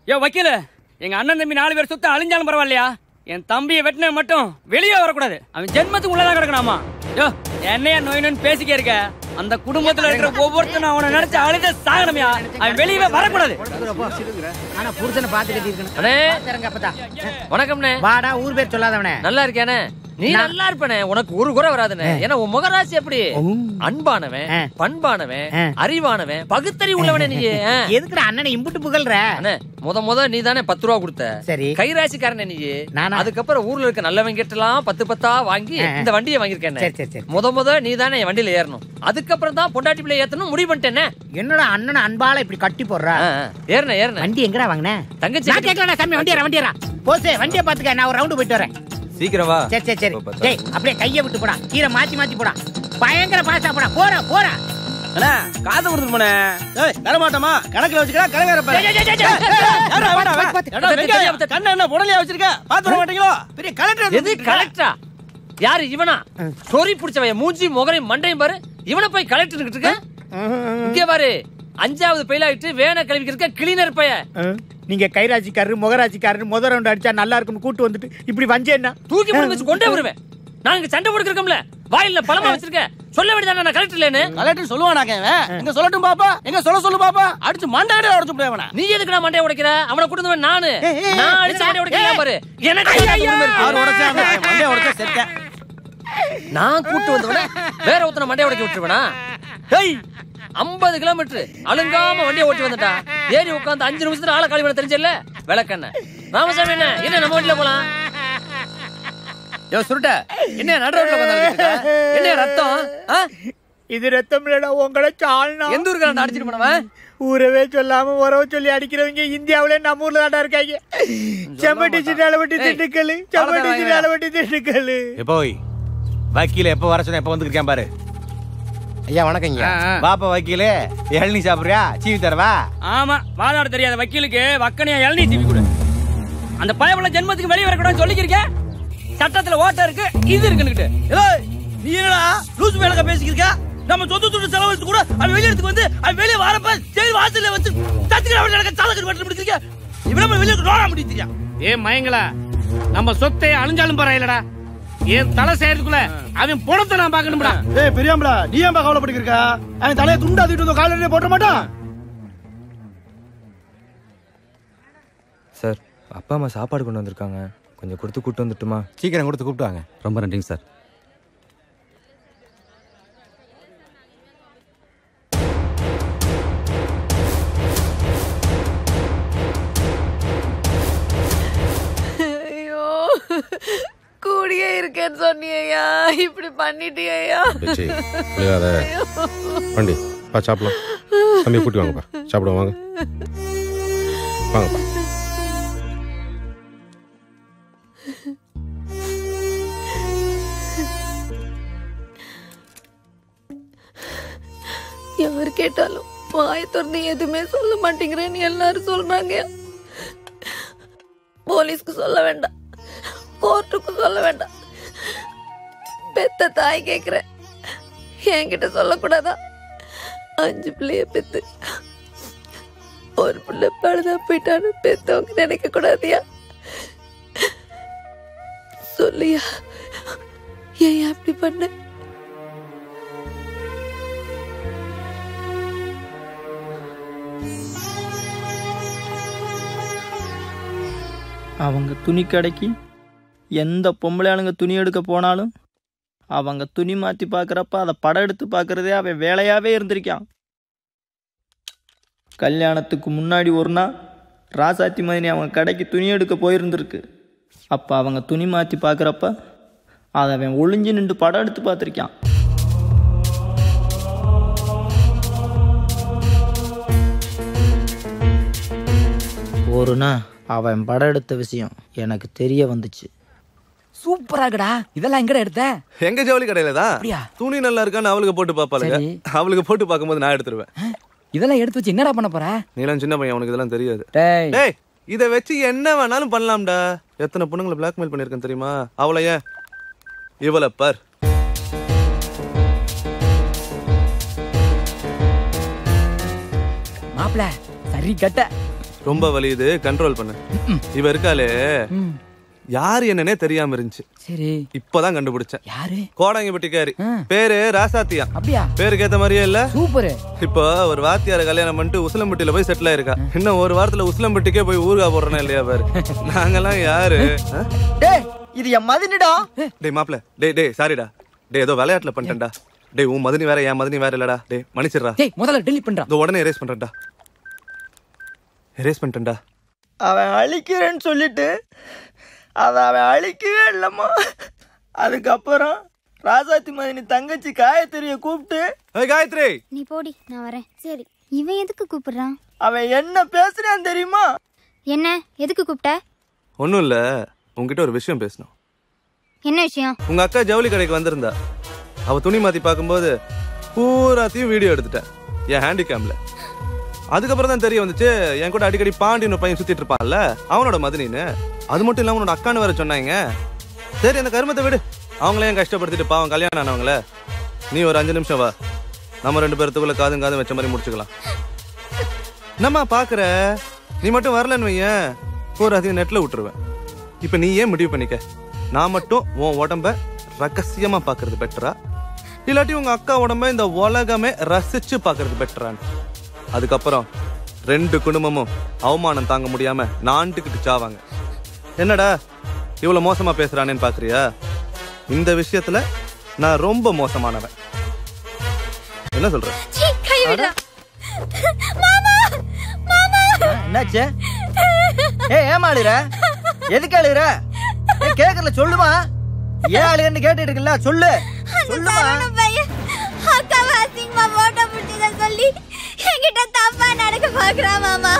யோ வக்கீல எங்க அண்ணன் தம்பி நாலு பேர் சுத்த அழிஞ்சாலும் பரவாயில்லையா என் தம்பியை வெட்டின மட்டும் வெளியே வரக்கூடாது அவன் ஜென்மத்துக்கு உள்ளதான் கிடக்கணுமா யோ என்னையா நோய் நோய்னு பேசிக்க இருக்க அந்த குடும்பத்துல இருக்கிற ஒவ்வொருத்தனும் அவனை நினைச்சு அழுத சாகணும்யா அவன் வெளியவே வரக்கூடாது ஆனா புருஷனை பாத்து கட்டி இருக்கணும் அண்ணே பாத்துறங்க அப்பதா வணக்கம்ண்ணே வாடா ஊர் பேர் சொல்லாதவனே நல்லா இருக்கேனே நீ நல்லா இருப்பனே உனக்கு ஒரு குறை வராதுண்ணே ஏன்னா உன் முகராசி எப்படி அன்பானவன் ஆ. பண்பானவன் ஆ. அறிவானவன் பகுத்தறி உள்ளவனே நீ ஆ. எதுக்குடா அண்ணனை இம்புட்டு புகழ்ற அண்ணே முத முத நீ தானே பத்து ரூபா கொடுத்த சரி. கைராசிக்காரனே நீ நானா? அதுக்கப்புறம் ஊர்ல இருக்க நல்லவங்க கிட்ட எல்லாம் பத்து பத்தா வாங்கி ஆ. இந்த வண்டியை வாங்கியிருக்கேன் சரி, சரி, சரி. முத முத நீ தானே என் வண்டியில ஏறணும் அதுக்கப்புறம் தான் பொண்டாட்டி பிள்ளை ஏத்தணும் முடிவு பண்ணிட்டேனே என்னடா அண்ணனை அன்பால இப்படி கட்டி போடுறா ஆ, ஆ. ஏறுனே ஏறுனே வண்டி எங்கடா வாங்கின தங்கச்சி நான் கேட்கலடா சாமி வண்டியரா வண்டியரா போசே வண்டியை பாத்துக்க நான் ஒரு ரவுண்டு போயிட்டு வரேன் சீக்கிரம் வா சரி சரி சரி டேய் அப்படியே கையை விட்டு போடா கீரை மாத்தி மாத்தி போடா பயங்கர பாசா போடா போடா போடா அண்ணா காசு கொடுத்துட்டு போனேன் ஏய் தரமாட்டோமா கணக்குல வச்சுக்கிறா கணக்கு டேய், டேய், டேய், டேய். வேற வெங்காயம் கண்ணு என்ன புடலையா வச்சிருக்க பாத்து வர மாட்டீங்களோ பெரிய கலெக்டர் எது கலெக்டரா யாரு இவனா சொறி பிடிச்சவன் மூஞ்சி முகரையும் மண்டையும் பாரு இவனை போய் கலெக்டர் இருக்க இங்க பாரு அஞ்சாவது பெயில் ஆயிட்டு வேனை கழுவிக்கு இருக்க கிளீனர் பைய நீங்க கைராசிக்காரரு முகராசிக்காரரு முத ரவுண்ட் அடிச்சா நல்லா இருக்கும்னு கூட்டு வந்துட்டு இப்படி வஞ்சேன்னா தூக்கி போட்டு வச்சு கொண்டே வருவேன் நான் இங்க சண்டை போட்டுருக்கோம்ல வாயில பழமா வச்சிருக்கேன் சொல்ல வேண்டியதானே நான் கலெக்டர் இல்லைன்னு கலெக்டர் சொல்லுவானாக்க இவன் எங்க சொல்லட்டும் பாப்பா எங்க சொல்ல சொல்லு பாப்பா அடிச்சு மண்டாடே உடைச்சு போடுவேன் நீ எதுக்கு நான் மண்டையை உடைக்கிற அவனை கூட்டு வந்தவன் நானு நான் அடிச்சு மண்டையை உடைக்கிறேன் பாரு எனக்கு அந்த உரிமை இருக்கு. ஆறு உடைச்சா மண்டே உடைச்சா செத்தேன் நான் கூட்டு வந்தவன வேற ஒருத்தனை மண்டையை உடைக்க விட்டுருவேனா ஹேய் ஐம்பது கிலோமீட்டர் அழுங்காம வண்டியை ஓட்டி வந்துட்டா ஏறி உட்காந்து அஞ்சு நிமிஷத்துல ஆளை காலி பண்ண தெரிஞ்சல விளக்கண்ண ராமசாமி என்ன என்ன நம்ம வண்டியில போலாம் யோ சுருட்ட என்ன நடு ரோட்ல உட்கார்ந்து என்ன ரத்தம் ஆ? இது ரத்தம் இல்லடா உங்களை சால்னா எந்த ஊருக்கு நான் அடிச்சிட்டு போனவன் ஊரவே சொல்லாம உறவு சொல்லி அடிக்கிறவங்க இந்தியாவுல நம்ம ஊர்ல தாண்டா இருக்காங்க செம்பட்டி சின்னாலவட்டி ஏய், திண்டுக்கல் செம்பட்டி வாங்க. சின்னாலவட்டி திண்டுக்கல் எப்போய் வக்கீல எப்போ வர சொன்ன எப்போ வந்துருக்கேன் பாரு ஐயா வணக்கங்க பாப்பா வக்கீல இளநீ சாப்பிடுறியா சீவி தரவா ஆமா வாதாட தெரியாத வக்கீலுக்கு வக்கனையா இளநீ தீவி கொடு அந்த பயமுள்ள ஜென்மத்துக்கு வெளியே வரக்கூடாதுன்னு சொல்லிக்கிறீங்க சட்டத்துல ஓட்ட இருக்கு இது இருக்குன்னுகிட்டு ஏய், நீ என்னடா லூசு வேலைக்க பேசிக்கிருக்க நம்ம சொந்த துட்டு செலவழித்து கூட அவன் வெளியே எடுத்து வந்து அவன் வெளியே வரப்ப ஜெயில் வாசல்ல வச்சு தத்துக்கிற அவன் எனக்கு சாலக்கு வெட்ட முடிச்சிருக்க இவன வெளியே நோடா முடிச்சிருக்கா ஏ மயங்களா நம்ம சொத்தை அழிஞ்சாலும் பரவாயில்லடா என் தலை செய்யறதுக்குள்ள அவன் பணத்தை நான் பார்க்கணும்டா ஏய் பெரியாம்பளா நீ ஏன் கவலைப்பட்டுருக்க அவன் தலையை துண்டா தூக்கிட்டு வந்து காலையிலே போட்ட மாட்டான் சார் அப்பா அம்மா சாப்பாடு கொண்டு வந்திருக்காங்க கொஞ்சம் கொடுத்து கூட்டு வந்துட்டுமா சீக்கிரம் கொடுத்து கூப்பிட்டு வாங்க ரொம்ப நன்றிங்க சார் ஐயோ கூடியே இருக்கேன்னு சொன்னியா இப்படி பண்ணிட்டியா பேச்சு விழுகாத வண்டி பா சாப்பிடலாம் தம்பி கூட்டி வாங்கப்பா சாப்பிடுவோம் வாங்க வாங்கப்பா யார் கேட்டாலும் வாய் திறந்து எதுவுமே சொல்ல மாட்டேங்கிறேன்னு எல்லாரும் சொல்றாங்க போலீஸ்க்கு சொல்ல வேண்டாம் கோர்ட்டுக்கு சொல்ல வேண்டாம் பெத்த தாய் கேக்குறேன் என்கிட்ட சொல்லக்கூடாதா அஞ்சு பிள்ளைய பெத்து ஒரு பிள்ளை பழுதா போயிட்டான்னு பெத்தவங்க நினைக்க கூடாதியா சொல்லியா ஏன் அப்படி பண்ண அவங்க துணி கடைக்கு எந்த பொம்பளை ஆளுங்க துணி எடுக்க போனாலும் அவங்க துணி மாற்றி பார்க்குறப்ப அதை படம் எடுத்து பார்க்குறதே அவன் வேலையாகவே இருந்திருக்கான் கல்யாணத்துக்கு முன்னாடி ஒரு நாள் ராசாத்தி மதினி அவங்க கடைக்கு துணி எடுக்க போயிருந்திருக்கு அப்போ அவங்க துணி மாற்றி பார்க்குறப்ப அதை அவன் ஒளிஞ்சு நின்று படம் எடுத்து பார்த்துருக்கான் ஒரு நாள் அவன் படம் எடுத்த விஷயம் எனக்கு தெரிய வந்துச்சு சூப்பராகடா இதெல்லாம் எங்கடா எடுத்த எங்க ஜவுளி கடையில தான் அப்படியா? துணி நல்லா இருக்கான்னு அவளுக்கு போட்டு பாப்பாளுங்க சரி. அவளுக்கு போட்டு பார்க்கும்போது நான் எடுத்துருவேன் இதெல்லாம் எடுத்து வச்சு என்னடா பண்ண போற நீலாம் சின்ன பையன் உனக்கு இதெல்லாம் தெரியாது டேய் டேய் இத வச்சு என்ன வேணாலும் பண்ணலாம்டா எத்தனை பொண்ணுங்களை பிளாக்மெயில் பண்ணிருக்கேன் தெரியுமா அவளை ஏன் இவளை பார் மாப்பிள சரி கட்ட ரொம்ப வலியுது கண்ட்ரோல் பண்ணு இவ இருக்காளே யாரு என்னன்னே தெரியாம இருந்துச்சு சரி இப்பதான் கண்டுபிடிச்சேன் யாரு கோடாங்கிப்பட்டிக்காரி பேரு ராசாத்தியா அப்படியா பேருக்கு ஏத்த மாதிரியே இல்ல சூப்பர் இப்போ ஒரு வாத்தியார கல்யாணம் பண்ணிட்டு உசிலம்பட்டியில போய் செட்டில் ஆயிருக்கா இன்னும் ஒரு வாரத்துல உசிலம்பட்டிக்கே போய் ஊர்கா போடுறேனா இல்லையா பாரு நாங்கெல்லாம் யாரு ஆ? டேய் இது என் மதினிடா டேய் மாப்ள டேய் டேய் சாரிடா டேய் ஏதோ விளையாட்டுல பண்ணிட்டேன்டா டேய் உன் மதினி வேற என் மதினி வேற இல்லடா டேய் மன்னிச்சிடுறா டேய் முதல்ல டெலிட் பண்றா இதோ உடனே எரேஸ் பண்றேன்டா எரேஸ் பண்ணிட்டேன்டா அவன் அழிக்கிறேன்னு சொல்லிட்டு அதை அவன் அழிக்கவே இல்லம்மா அதுக்கப்புறம் ராசாத்தி மதினி தங்கச்சி காயத்ரியை கூப்பிட்டு ஏய் காயத்ரி நீ போடி நான் வரேன் சரி இவன் எதுக்கு கூப்பிடுறான் அவன் என்ன பேசுறான் தெரியுமா என்ன எதுக்கு கூப்பிட்ட ஒண்ணும் இல்ல உன்கிட்ட ஒரு விஷயம் பேசணும் என்ன விஷயம் உங்க அக்கா ஜவுளி கடைக்கு வந்திருந்தா அவ துணி மாத்தி பார்க்கும்போது பூராத்தையும் வீடியோ எடுத்துட்டேன் என் ஹேண்டிகேம்ல அதுக்கப்புறம் தான் தெரிய வந்துச்சு என் கூட அடிக்கடி பாண்டின்னு ஒரு பையன் சுத்திட்டு இருப்பான்ல அவனோட மதினின்னு அது மட்டும் இல்லாம உன்னோட அக்கான்னு வேற சொன்னாங்க சரி அந்த கருமத்தை விடு அவங்களே ஏன் கஷ்டப்படுத்திட்டு பாவம் கல்யாணம் ஆனவங்கள நீ ஒரு அஞ்சு நிமிஷம் வா நம்ம ரெண்டு பேர்த்துக்குள்ள காதும் காதும் வச்ச மாதிரி முடிச்சுக்கலாம் என்னம்மா பாக்குற நீ மட்டும் வரலன்னு வையேன் பூராத்தையும் நெட்ல விட்டுருவேன் இப்ப நீ ஏன் முடிவு பண்ணிக்க நான் மட்டும் உன் உடம்ப ரகசியமா பாக்குறது பெட்டரா இல்லாட்டி உங்க அக்கா உடம்ப இந்த உலகமே ரசிச்சு பாக்குறது பெட்டரான்னு அதுக்கப்புறம் ரெண்டு குடும்பமும் அவமானம் தாங்க முடியாம நாண்டுக்கிட்டு சாவாங்க என்னடா இவ்வளவு மோசமா பேசுறானேன்னு பாக்குறியா இந்த விஷயத்துல நான் ரொம்ப மோசமானவன் என்ன சொல்ற சீ, கை விடுடா மாமா மாமா என்னாச்சு ஏய் ஏமா அழுகிற எதுக்கு அழுகிற ஏய் கேக்குறல சொல்லுமா ஏன் அழுகிறன்னு கேட்டுட்டு இருக்கல சொல்லு சொல்லுமா சரவண பையன் அக்காவை அசிங்கமா போட்டோ பிடிச்சத சொல்லி என்கிட்ட தப்பா நடக்க பாக்குறான் மாமா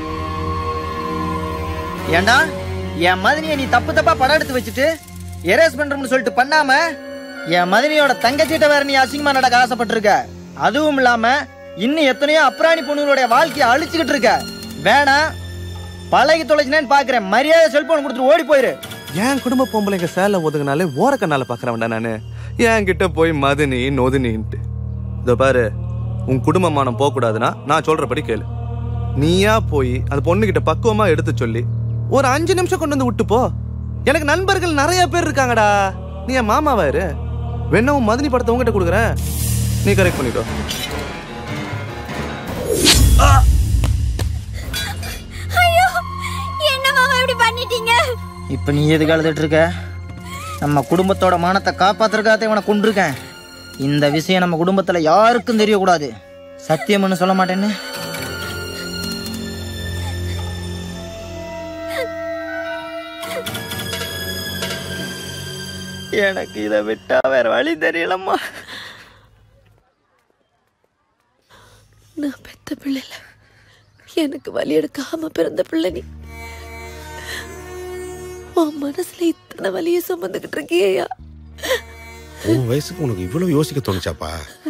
ஏண்டா என் மதினியை நீ தப்பு தப்பா படம் எடுத்து வச்சுட்டு எரேஸ் பண்றோம்னு சொல்லிட்டு பண்ணாம என் மதினியோட தங்கச்சிட்ட வேற நீ அசிங்கமா நடக்க ஆசைப்பட்டிருக்க அதுவும் இல்லாம இன்னும் எத்தனையோ அப்ராணி பொண்ணுங்களுடைய வாழ்க்கையை அழிச்சுக்கிட்டு இருக்க வேணாம் பழகி தொலைச்சினேன்னு பாக்குறேன் மரியாதை செல்போன் கொடுத்துட்டு ஓடி போயிரு என் குடும்ப பொம்பளைங்க சேலை ஒதுங்கினாலே ஓரக்கண்ணால பாக்குறவன்டா நானு என் கிட்ட போய் மதுனி நொதுனின்ட்டு இதோ பாரு உன் குடும்ப மானம் போக கூடாதுன்னா நான் சொல்றபடி கேளு நீயா போய் அந்த பொண்ணுகிட்ட பக்குவமா எடுத்து சொல்லி ஒரு அஞ்சு நிமிஷம் கொண்டு வந்து விட்டு போ எனக்கு நண்பர்கள் நிறைய பேர் இருக்காங்கடா நீ என் மாமாவா இரு வேணா உன் மதுனி படத்தை உங்ககிட்ட கொடுக்குறேன் நீ கரெக்ட் பண்ணிக்கோ ஐயோ என்ன மாமா இப்படி பண்ணிட்டீங்க இப்ப நீ எதுக்கு அழுதுட்டு இருக்க நம்ம குடும்பத்தோட மானத்தை காப்பாத்துறதுக்காக இவனை கொண்டிருக்கேன் இந்த விஷயம் நம்ம குடும்பத்துல யாருக்கும் தெரியக்கூடாது சத்தியம்னு சொல்ல மாட்டேன்னு எனக்கு இதை விட்டா வேற வழி தெரியலம்மா நான் பெத்த பிள்ளை இல்ல எனக்கு வலி எடுக்காம பிறந்த பிள்ளை நீ உன் மனசுல இத்தனை வலிய சுமந்துகிட்டு இருக்கியா உன் வயசுக்கு உனக்கு இவ்வளவு யோசிக்க தோணுச்சாப்பா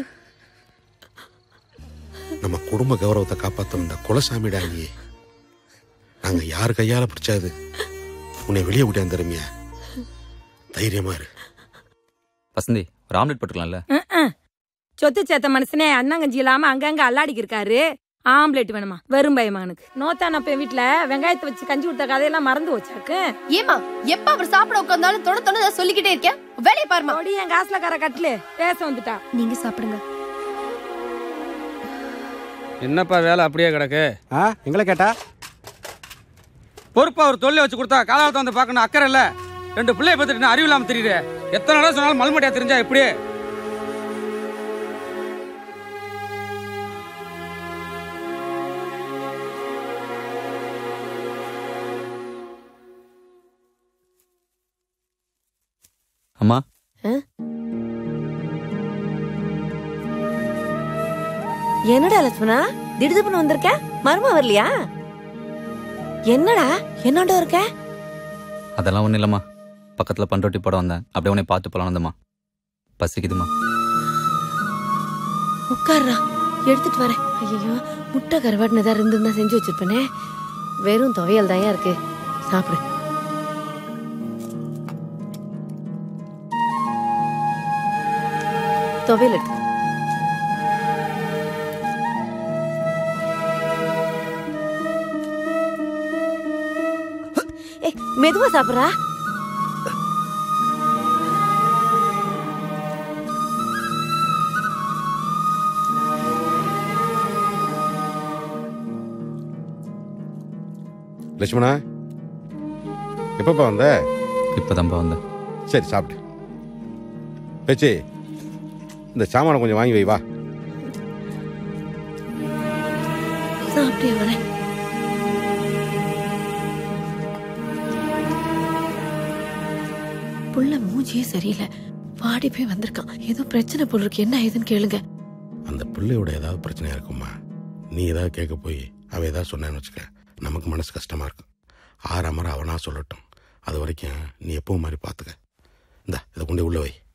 நம்ம குடும்ப கௌரவத்தை காப்பாத்த வந்த குலசாமிடா நீ நாங்க யார் கையால பிடிச்சாது உன்னை வெளியே விட்டான் திறமையா தைரியமா இரு வசந்தி ஒரு ஆம்லெட் போட்டுக்கலாம்ல சொத்து சேத்த மனுஷனே அண்ணாங்கஞ்சி இல்லாம அங்கங்க அல்லாடிக்கு இருக்காரு ஆம்லெட் வேணுமா வெறும் பயமானுக்கு நோத்தான அப்ப வீட்டுல வெங்காயத்தை வச்சு கஞ்சி கொடுத்த கதையெல்லாம் மறந்து வச்சாக்கு ஏமா எப்ப அவர் சாப்பிட உட்கார்ந்தாலும் தொட தொட நான் சொல்லிக்கிட்டே இருக்கேன் வேலையை பாருமா ஓடி என் காசுல கர கட்டலு பேச வந்துட்டா நீங்க சாப்பிடுங்க என்னப்பா வேலை அப்படியே கிடக்கு ஆ எங்களை கேட்டா பொறுப்பா ஒரு தொல்லை வச்சு கொடுத்தா காலாவத்தை வந்து பார்க்கணும் அக்கறை இல்ல ரெண்டு பிள்ளைய பார்த்துட்டு அறிவு இல்லாம தெரியுது எத்தனை நாளா சொன்னாலும் மல்மட்டியா தெரிஞ்சா எப்படி அம்மா என்னடா லட்சுமணா திடுதுப்புன்னு வந்திருக்க மருமா வரலையா என்னடா என்னோட இருக்க அதெல்லாம் ஒண்ணும் இல்லம்மா பக்கத்துல பண்ரொட்டி போட வந்தேன் அப்படியே உன்னை பார்த்து போலாம் வந்தம்மா பசிக்குதுமா உட்கார்றா எடுத்துட்டு வரேன் ஐயோ முட்டை கருவாடுன்னு ஏதாவது இருந்திருந்தா செஞ்சு வச்சிருப்பேனே வெறும் துவையல் தான் இருக்கு சாப்பிடு துவையல் எடுத்து ஏய் மெதுவா சாப்பிட்றா லட்சுமணா எப்பப்பா வந்த இப்போதான்ப்பா வந்தேன் சரி சாப்பிட்டு பேச்சு இந்த சாமானை கொஞ்சம் வாங்கி வை வா நான் அப்படியே வரேன் புள்ள மூஞ்சியே சரியில்லை பாடி போய் வந்திருக்கான் ஏதோ பிரச்சனை போல் இருக்கு என்ன ஏதுன்னு கேளுங்க அந்த பிள்ளையோட ஏதாவது பிரச்சனையா இருக்குமா நீ ஏதாவது கேட்க போய் அவ ஏதாவது சொன்னேன்னு வச்சுக்க நமக்கு மனசு கஷ்டமா இருக்கும் ஆறாமற அவனா சொல்லட்டும் அது வரைக்கும் நீ எப்பவும் மாதிரி பார்த்துக்க இந்த இதை கொண்டு உள்ள வை